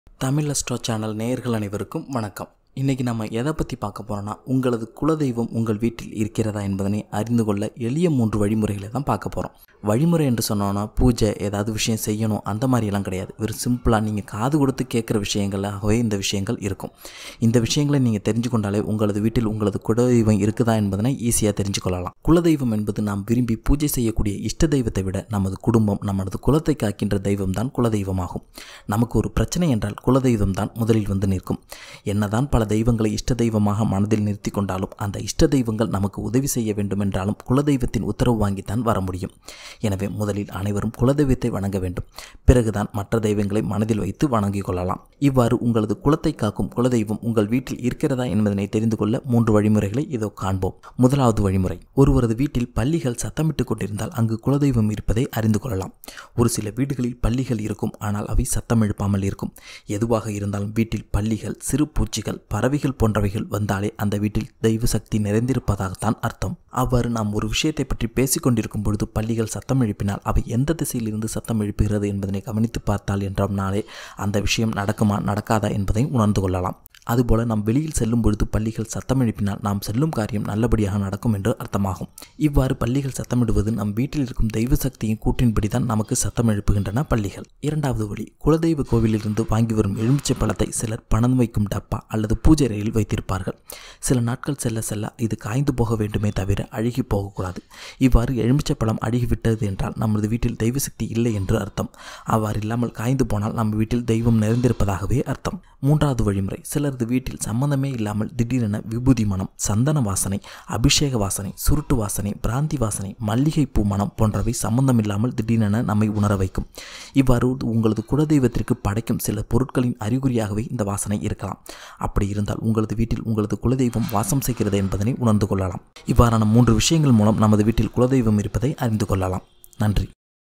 Tamil astro channel நேயர்கள் அனைவருக்கும் வணக்கம் இன்றைக்கி நம்ம எதை பற்றி பார்க்க போகிறோன்னா உங்களது குலதெய்வம் உங்கள் வீட்டில் இருக்கிறதா என்பதனை அறிந்து கொள்ள எளிய மூன்று வழிமுறைகளை தான் பார்க்க போகிறோம் வழிமுறை என்று சொன்னோன்னா பூஜை ஏதாவது விஷயம் செய்யணும் அந்த மாதிரியெல்லாம் கிடையாது வெறும் சிம்பிளாக நீங்கள் காது கொடுத்து கேட்குற விஷயங்களாகவே இந்த விஷயங்கள் இருக்கும் இந்த விஷயங்களை நீங்கள் தெரிஞ்சு கொண்டாலே உங்களது வீட்டில் உங்களது குலதெய்வம் இருக்குதா என்பதனை ஈஸியாக தெரிஞ்சு கொள்ளலாம் குலதெய்வம் என்பது நாம் விரும்பி பூஜை செய்யக்கூடிய இஷ்ட தெய்வத்தை விட நமது குடும்பம் நமது குலத்தை காக்கின்ற தெய்வம் தான் குலதெய்வமாகும் நமக்கு ஒரு பிரச்சனை என்றால் குலதெய்வம் தான் முதலில் வந்து நிற்கும் என்னதான் பல தெய்வங்களை இஷ்ட தெய்வமாக மனதில் நிறுத்தி கொண்டாலும் அந்த இஷ்ட தெய்வங்கள் நமக்கு உதவி செய்ய வேண்டும் என்றாலும் குலதெய்வத்தின் உத்தரவு வாங்கித்தான் வர முடியும் எனவே முதலில் அனைவரும் குலதெய்வத்தை வணங்க வேண்டும் பிறகுதான் மற்ற தெய்வங்களை மனதில் வைத்து வணங்கிக் கொள்ளலாம் இவ்வாறு உங்களது குலத்தை காக்கும் குலதெய்வம் உங்கள் வீட்டில் இருக்கிறதா என்பதனை தெரிந்து கொள்ள மூன்று வழிமுறைகளை இதோ காண்போம் முதலாவது வழிமுறை ஒருவரது வீட்டில் பள்ளிகள் சத்தமிட்டு கொண்டிருந்தால் அங்கு குலதெய்வம் இருப்பதை அறிந்து கொள்ளலாம் ஒரு சில வீடுகளில் பள்ளிகள் இருக்கும் ஆனால் அவை சத்தம் எழுப்பாமல் இருக்கும் எதுவாக இருந்தாலும் வீட்டில் பள்ளிகள் சிறு பூச்சிகள் பறவைகள் போன்றவைகள் வந்தாலே அந்த வீட்டில் தெய்வ சக்தி நிறைந்திருப்பதாகத்தான் அர்த்தம் அவ்வாறு நாம் ஒரு விஷயத்தை பற்றி பேசிக்கொண்டிருக்கும் பொழுது பள்ளிகள் சத்தம் எழுப்பினால் அவை எந்த திசையிலிருந்து சத்தம் எழுப்புகிறது என்பதனை கவனித்து பார்த்தால் என்றாலே அந்த விஷயம் நடக்குமா நடக்காதா என்பதை உணர்ந்து கொள்ளலாம் அதுபோல நாம் வெளியில் செல்லும் பொழுது பள்ளிகள் சத்தம் எழுப்பினால் நாம் செல்லும் காரியம் நல்லபடியாக நடக்கும் என்று அர்த்தமாகும் இவ்வாறு பள்ளிகள் சத்தமிடுவது நம் வீட்டில் இருக்கும் தெய்வ சக்தியின் கூற்றின்படி தான் நமக்கு சத்தம் எழுப்புகின்றன பள்ளிகள் இரண்டாவது வழி குலதெய்வ கோவிலிலிருந்து வாங்கி வரும் எலுமிச்சை பழத்தை சிலர் பணம் வைக்கும் டப்பா அல்லது பூஜை அறையில் வைத்திருப்பார்கள் சில நாட்கள் செல்ல செல்ல இது காய்ந்து போக வேண்டுமே தவிர அழுகி போகக்கூடாது இவ்வாறு எலுமிச்சை பழம் அழுகிவிட்டது என்றால் நமது வீட்டில் தெய்வ சக்தி இல்லை என்று அர்த்தம் அவ்வாறு இல்லாமல் காய்ந்து போனால் நம் வீட்டில் தெய்வம் நிறைந்திருப்பதாகவே அர்த்தம் மூன்றாவது வழிமுறை சிலரது வீட்டில் சம்பந்தமே இல்லாமல் திடீரென விபூதி மனம் சந்தன வாசனை அபிஷேக வாசனை சுருட்டு வாசனை பிராந்தி வாசனை மல்லிகை பூ மனம் போன்றவை சம்பந்தம் இல்லாமல் திடீரென நம்மை உணர வைக்கும் இவ்வாறு உங்களது குலதெய்வத்திற்கு படைக்கும் சில பொருட்களின் அறிகுறியாகவே இந்த வாசனை இருக்கலாம் அப்படி இருந்தால் உங்களது வீட்டில் உங்களது குலதெய்வம் வாசம் செய்கிறது என்பதனை உணர்ந்து கொள்ளலாம் இவ்வாறான மூன்று விஷயங்கள் மூலம் நமது வீட்டில் குலதெய்வம் இருப்பதை அறிந்து கொள்ளலாம் நன்றி